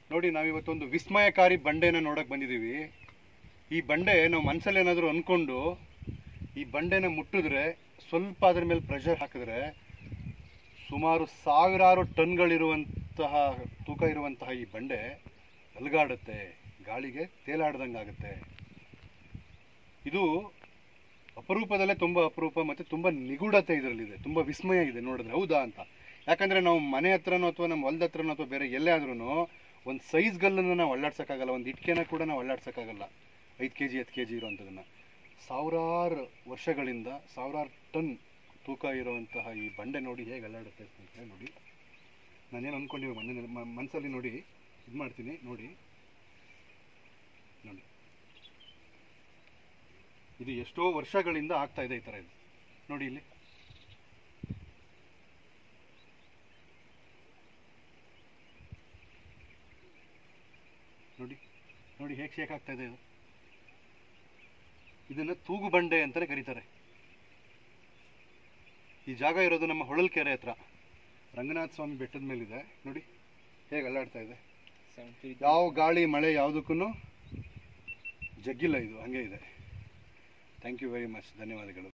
ನೋಡಿ ನಾವಿವತ್ತೊಂದು ವಿಸ್ಮಯಕಾರಿ ಬಂಡೆನ ನೋಡಕ್ ಬಂದಿದ್ದೀವಿ ಈ ಬಂಡೆ ನಾವು ಮನಸ್ಸಲ್ಲಿ ಏನಾದರೂ ಅನ್ಕೊಂಡು ಈ ಬಂಡೆನ ಮುಟ್ಟಿದ್ರೆ ಸ್ವಲ್ಪ ಅದ್ರ ಮೇಲೆ ಪ್ರೆಷರ್ ಹಾಕಿದ್ರೆ ಸುಮಾರು ಸಾವಿರಾರು ಟನ್ಗಳಿರುವಂತಹ ತೂಕ ಇರುವಂತಹ ಈ ಬಂಡೆ ಅಲುಗಾಡುತ್ತೆ ಗಾಳಿಗೆ ತೇಲಾಡ್ದಂಗೆ ಆಗುತ್ತೆ ಇದು ಅಪರೂಪದಲ್ಲೇ ತುಂಬ ಅಪರೂಪ ಮತ್ತು ತುಂಬ ನಿಗೂಢತೆ ಇದರಲ್ಲಿದೆ ತುಂಬ ವಿಸ್ಮಯ ಇದೆ ನೋಡಿದ್ರೆ ಹೌದಾ ಅಂತ ಯಾಕಂದರೆ ನಾವು ಮನೆ ಹತ್ರನೋ ಅಥವಾ ನಮ್ಮ ಹೊಲದ ಹತ್ರನೋ ಅಥವಾ ಬೇರೆ ಎಲ್ಲೇ ಆದ್ರೂ ಒಂದು ಸೈಜ್ ಗಲ್ಲನ್ನು ನಾವು ಅಳ್ಳಾಡ್ಸೋಕ್ಕಾಗಲ್ಲ ಒಂದು ಇಟ್ಕೆನ ಕೂಡ ನಾವು ಅಳ್ಳಾಡ್ಸೋಕ್ಕಾಗಲ್ಲ ಐದು ಕೆ ಜಿ ಹತ್ತು ಕೆ ಜಿ ಇರುವಂಥದ್ದನ್ನು ಸಾವಿರಾರು ವರ್ಷಗಳಿಂದ ಸಾವಿರಾರು ಟನ್ ತೂಕ ಇರುವಂತಹ ಈ ಬಂಡೆ ನೋಡಿ ಹೇಗೆ ಅಲ್ಲಾಡುತ್ತೆ ಸ್ನೇಹಿತರೆ ನೋಡಿ ನಾನೇನು ಅಂದ್ಕೊಂಡಿವಿ ಮನೆ ಮನಸ್ಸಲ್ಲಿ ನೋಡಿ ಇದು ಮಾಡ್ತೀನಿ ನೋಡಿ ನೋಡಿ ಇದು ಎಷ್ಟೋ ವರ್ಷಗಳಿಂದ ಆಗ್ತಾ ಇದೆ ಈ ಥರ ಇದು ನೋಡಿ ಇಲ್ಲಿ ನೋಡಿ ನೋಡಿ ಹೇಗೆ ಶೇಕ್ ಆಗ್ತಾ ಇದೆ ಇದು ಇದನ್ನ ತೂಗು ಬಂಡೆ ಅಂತಾನೆ ಕರೀತಾರೆ ಈ ಜಾಗ ಇರೋದು ನಮ್ಮ ಹೊಳಲ್ಕೆರೆ ಹತ್ರ ರಂಗನಾಥ ಸ್ವಾಮಿ ಬೆಟ್ಟದ ಮೇಲಿದೆ ನೋಡಿ ಹೇಗೆ ಅಲ್ಲಾಡ್ತಾ ಇದೆ ಯಾವ ಗಾಳಿ ಮಳೆ ಯಾವುದಕ್ಕೂ ಜಗ್ಗಿಲ್ಲ ಇದು ಹಂಗೆ ಇದೆ ಥ್ಯಾಂಕ್ ಯು ವೆರಿ ಮಚ್ ಧನ್ಯವಾದಗಳು